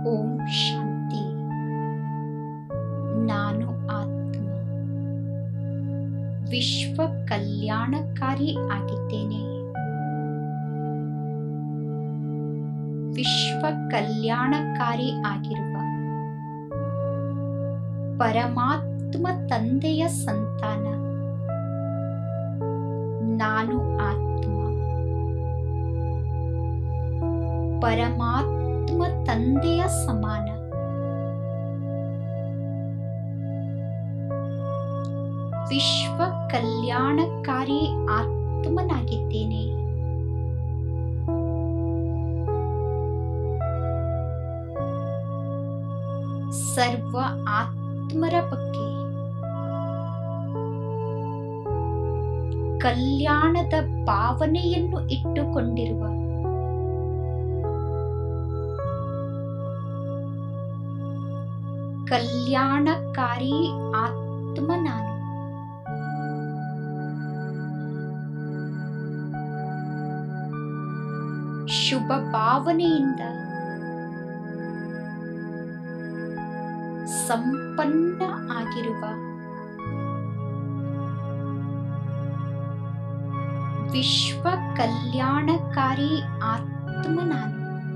ಓಂ ಶಾಂತಿ ನಾನು ಆತ್ಮ ವಿಶ್ವ ಕಲ್ಯಾಣಕಾರಿ ಆಗಿದ್ದೇನೆ ವಿಶ್ವ ಕಲ್ಯಾಣಕಾರಿ ಆಗಿರುವ ಪರಮಾತ್ಮ ತಂದೆಯ ಸಂತಾನ ನಾನು ಆತ್ಮ ಪರಮಾತ್ಮ ತಂದೆಯ ಸಮಾನ ವಿಶ್ವ ಕಲ್ಯಾಣಕಾರಿ ಆತ್ಮನಾಗಿದ್ದೇನೆ ಸರ್ವ ಆತ್ಮರ ಬಗ್ಗೆ ಕಲ್ಯಾಣದ ಭಾವನೆಯನ್ನು ಇಟ್ಟುಕೊಂಡಿರುವ ಕಲ್ಯಾಣಕಾರಿ ಆತ್ಮ ನಾನು ಶುಭ ಭಾವನೆಯಿಂದ ಸಂಪನ್ನ ಆಗಿರುವ ವಿಶ್ವ ಕಲ್ಯಾಣಕಾರಿ ಆತ್ಮ ನಾನು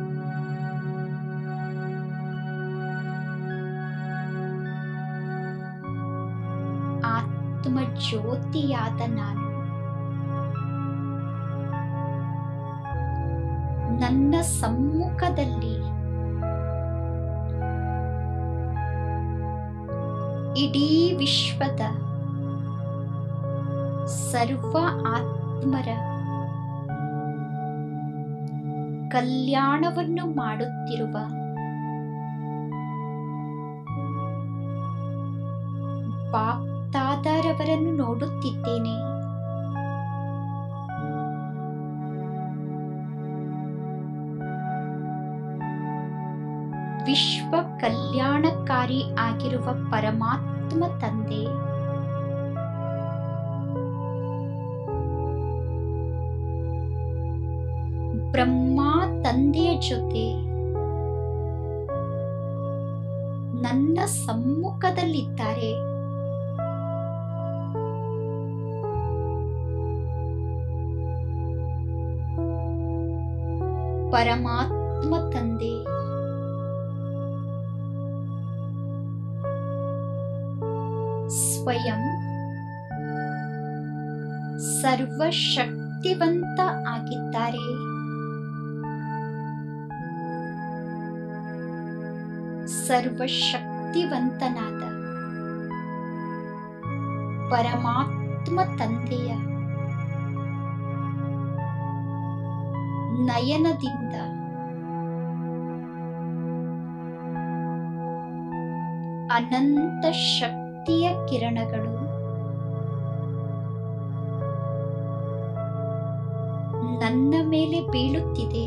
ಆತ್ಮ ಜ್ಯೋತಿಯಾದ ನಾನು ನನ್ನ ಸಮ್ಮುಖದಲ್ಲಿ ಇಡೀ ವಿಶ್ವದ ಸರ್ವ ಆತ್ಮರ ಕಲ್ಯಾಣವನ್ನು ಮಾಡುತ್ತಿರುವ ಬಾಪ್ತಾದರವರನ್ನು ನೋಡುತ್ತಿದ್ದೇನೆ ವಿಶ್ವ ಕಲ್ಯಾಣಕಾರಿ ಆಗಿರುವ ಪರಮಾತ್ಮ ತಂದೆ ಬ್ರಹ್ಮ ತಂದೆಯ ಜೊತೆ ನನ್ನ ಸಮ್ಮುಖದಲ್ಲಿದ್ದಾರೆ ಪರಮಾತ್ಮ ತಂದೆ ಸ್ವಯಂ ಸರ್ವಶಕ್ತಿವಂತ ಆಗಿದ್ದಾರೆ ಸರ್ವಶಕ್ತಿವಂತನಾದ ಪರಮಾತ್ಮ ತಂದೆಯ ನಯನದಿಂದ ಅನಂತ ಶಕ್ತಿಯ ಕಿರಣಗಳು ನನ್ನ ಮೇಲೆ ಬೀಳುತ್ತಿದೆ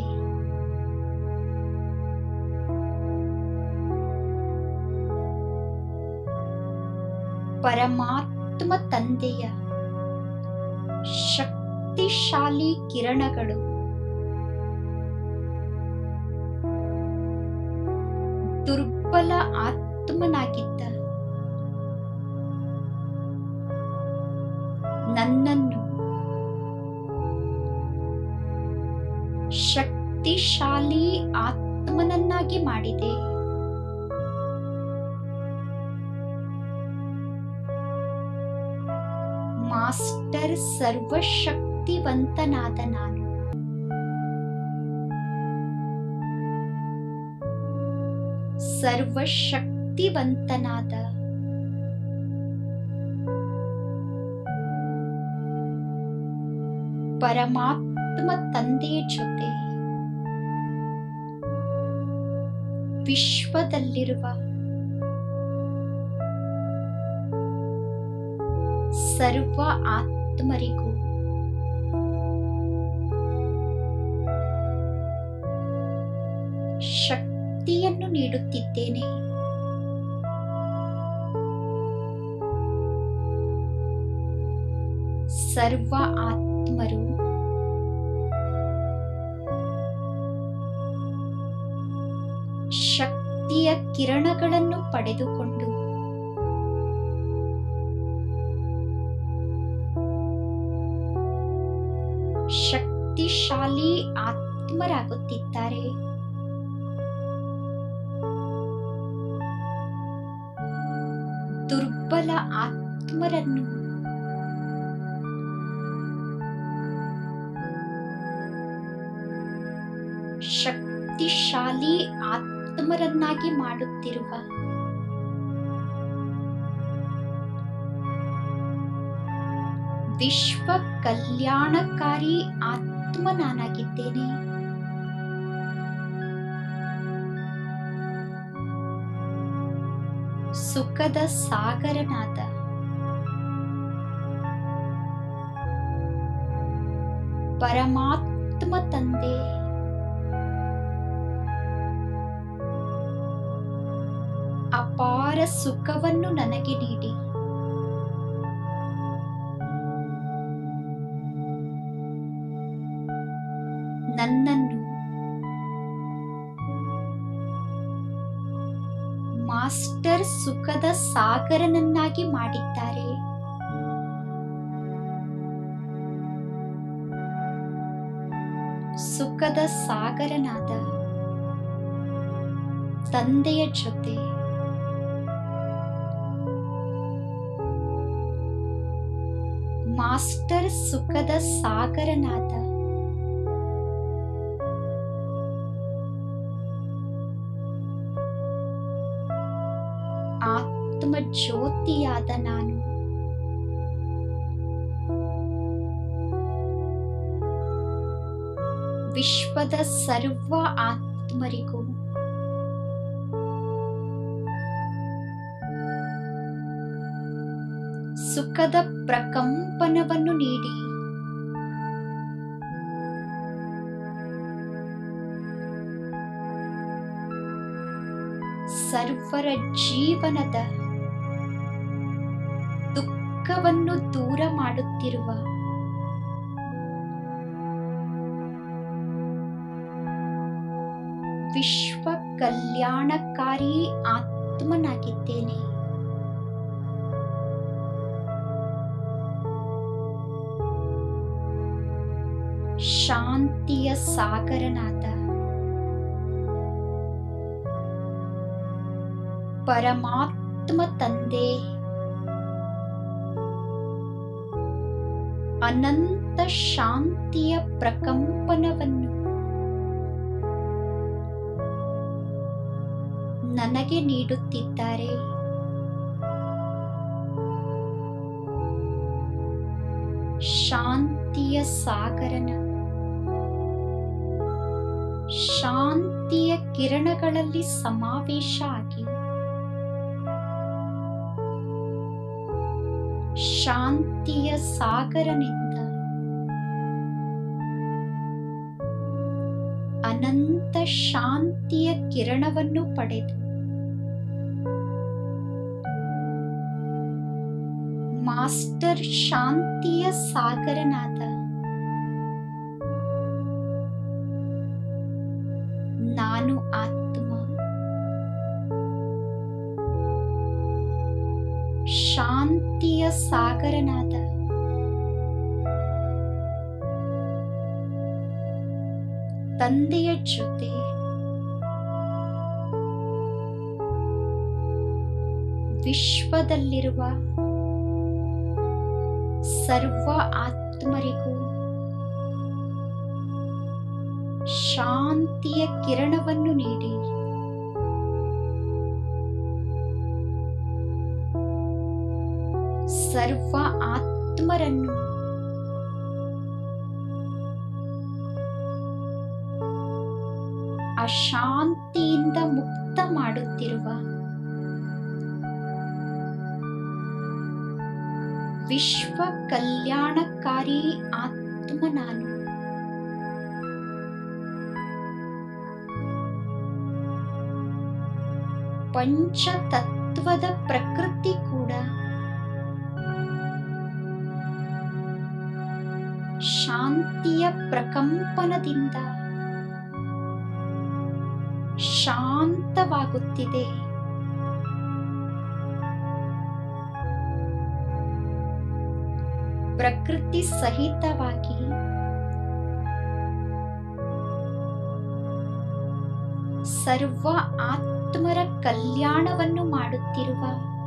ಪರಮಾತ್ಮ ತಂದೆಯ ಶಕ್ತಿಶಾಲಿ ಕಿರಣಗಳು ದುರ್ಬಲ ಆತ್ಮನಾಗಿದ್ದ ನನ್ನನ್ನು ಶಕ್ತಿಶಾಲಿ ಆತ್ಮನನ್ನಾಗಿ ಮಾಡಿದೆ ಮಾಸ್ಟರ್ ಸರ್ವಶಕ್ತಿವಂತನಾದ ನಾನು ಸರ್ವಶಕ್ತಿವಂತನಾದ ಪರಮಾತ್ಮ ತಂದೆಯ ಜೊತೆ ವಿಶ್ವದಲ್ಲಿರುವ ಸರ್ವ ಆತ್ಮರಿಗೂ ಶಕ್ತಿಯನ್ನು ನೀಡುತ್ತಿದ್ದೇನೆ ಸರ್ವ ಆತ್ಮರು ಶಕ್ತಿ ಶಕ್ತಿಯ ಕಿರಣಗಳನ್ನು ಪಡೆದುಕೊಂಡು ಶಕ್ತಿಶಾಲಿ ಆತ್ಮರಾಗುತ್ತಿದ್ದಾರೆ ದುರ್ಬಲ ಆತ್ಮರನ್ನು ಶಕ್ತಿಶಾಲಿ ಆತ್ಮರನ್ನಾಗಿ ಮಾಡುತ್ತಿರುವ ವಿಶ್ವ ಕಲ್ಯಾಣಕಾರಿ ಆತ್ಮ ನಾನಾಗಿದ್ದೇನೆ ಸುಖದ ಸಾಗರನಾದ ಪರಮಾತ್ಮ ತಂದೆ ಅಪಾರ ಸುಖವನ್ನು ನನಗೆ ನೀಡಿ ನನ್ನನ್ನು ಮಾಸ್ಟರ್ ಸುಖದ ಸಾಗರನನ್ನಾಗಿ ಮಾಡಿದ್ದಾರೆ ಸುಖದ ಸಾಗರನಾದ ತಂದೆಯ ಜೊತೆ ಮಾಸ್ಟರ್ ಸುಖದ ಸಾಗರನಾದ ಆತ್ಮ ಜ್ಯೋತಿಯಾದ ನಾನು ವಿಶ್ವದ ಸರ್ವ ಆತ್ಮರಿಗೂ ಸುಖದ ಪ್ರಕಂಪನವನ್ನು ನೀಡಿ ಸರ್ವರ ಜೀವನದ ದುಃಖವನ್ನು ದೂರ ಮಾಡುತ್ತಿರುವ ವಿಶ್ವ ಕಲ್ಯಾಣಕಾರಿ ಆತ್ಮನಾಗಿದ್ದೇನೆ ಶಾಂತಿಯ ಸಾಗರನಾದ ಪರಮಾತ್ಮ ತಂದೆ ಅನಂತ ಶಾಂತಿಯ ಪ್ರಕಂಪನವನ್ನು ನನಗೆ ನೀಡುತ್ತಿದ್ದಾರೆ ಶಾಂತಿಯ ಸಾಗರನ ಶಾಂತಿಯ ಕಿರಣಗಳಲ್ಲಿ ಸಮಾವೇಶ ಆಗಿ ಶಾಂತಿಯ ಸಾಗರನಿಂದ ಅನಂತ ಶಾಂತಿಯ ಕಿರಣವನ್ನು ಪಡೆದು ಮಾಸ್ಟರ್ ಶಾಂತಿಯ ಸಾಗರನಾದ ನಾನು ಆತ್ಮ ಶಾಂತಿಯ ಸಾಗರನಾದ ತಂದೆಯ ಜೊತೆ ವಿಶ್ವದಲ್ಲಿರುವ ಸರ್ವ ಆತ್ಮರಿಗೂ ಶಾಂತಿಯ ಕಿರಣವನ್ನು ನೀಡಿ ಸರ್ವ ಆತ್ಮರನ್ನು ಅಶಾಂತಿಯಿಂದ ಮುಕ್ತ ಮಾಡುತ್ತಿರುವ ವಿಶ್ವ ಕಲ್ಯಾಣಕಾರಿ ಆತ್ಮ ನಾನು ಪಂಚತತ್ವದ ಪ್ರಕೃತಿ ಕೂಡ ಶಾಂತಿಯ ಪ್ರಕಂಪನದಿಂದ ಶಾಂತವಾಗುತ್ತಿದೆ ಪ್ರಕೃತಿ ಸಹಿತವಾಗಿ ಸರ್ವ ಆತ್ಮರ ಕಲ್ಯಾಣವನ್ನು ಮಾಡುತ್ತಿರುವ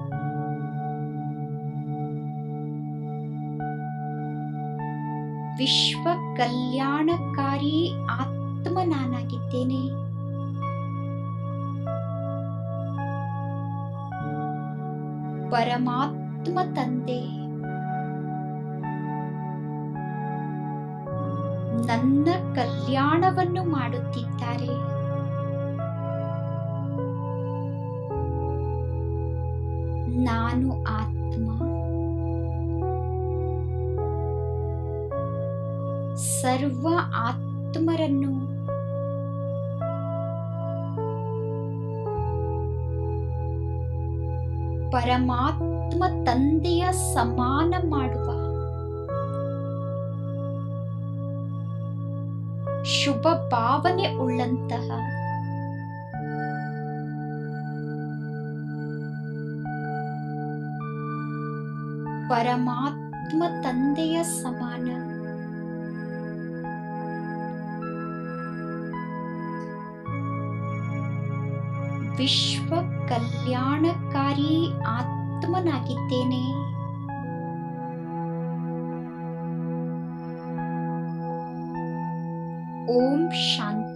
ವಿಶ್ವ ಕಲ್ಯಾಣಕಾರಿ ಆತ್ಮ ನಾನಾಗಿದ್ದೇನೆ ಪರಮಾತ್ಮ ತಂದೆ ನನ್ನ ಕಲ್ಯಾಣವನ್ನು ಮಾಡುತ್ತಿದ್ದಾರೆ ನಾನು ಆತ್ಮ ಸರ್ವ ಆತ್ಮರನ್ನು ಪರಮಾತ್ಮ ತಂದೆಯ ಸಮಾನ ಮಾಡುವ ಶುಭ ಭಾವನೆ ಉಳ್ಳಂತಹ ಪರಮಾತ್ಮ ತಂದೆಯ ಸಮಾನ ವಿಶ್ವ ಕಲ್ಯಾಣಕಾರಿ ಆತ್ಮನಾಗಿದ್ದೇನೆ ಓಂ ಶಾಂತಿ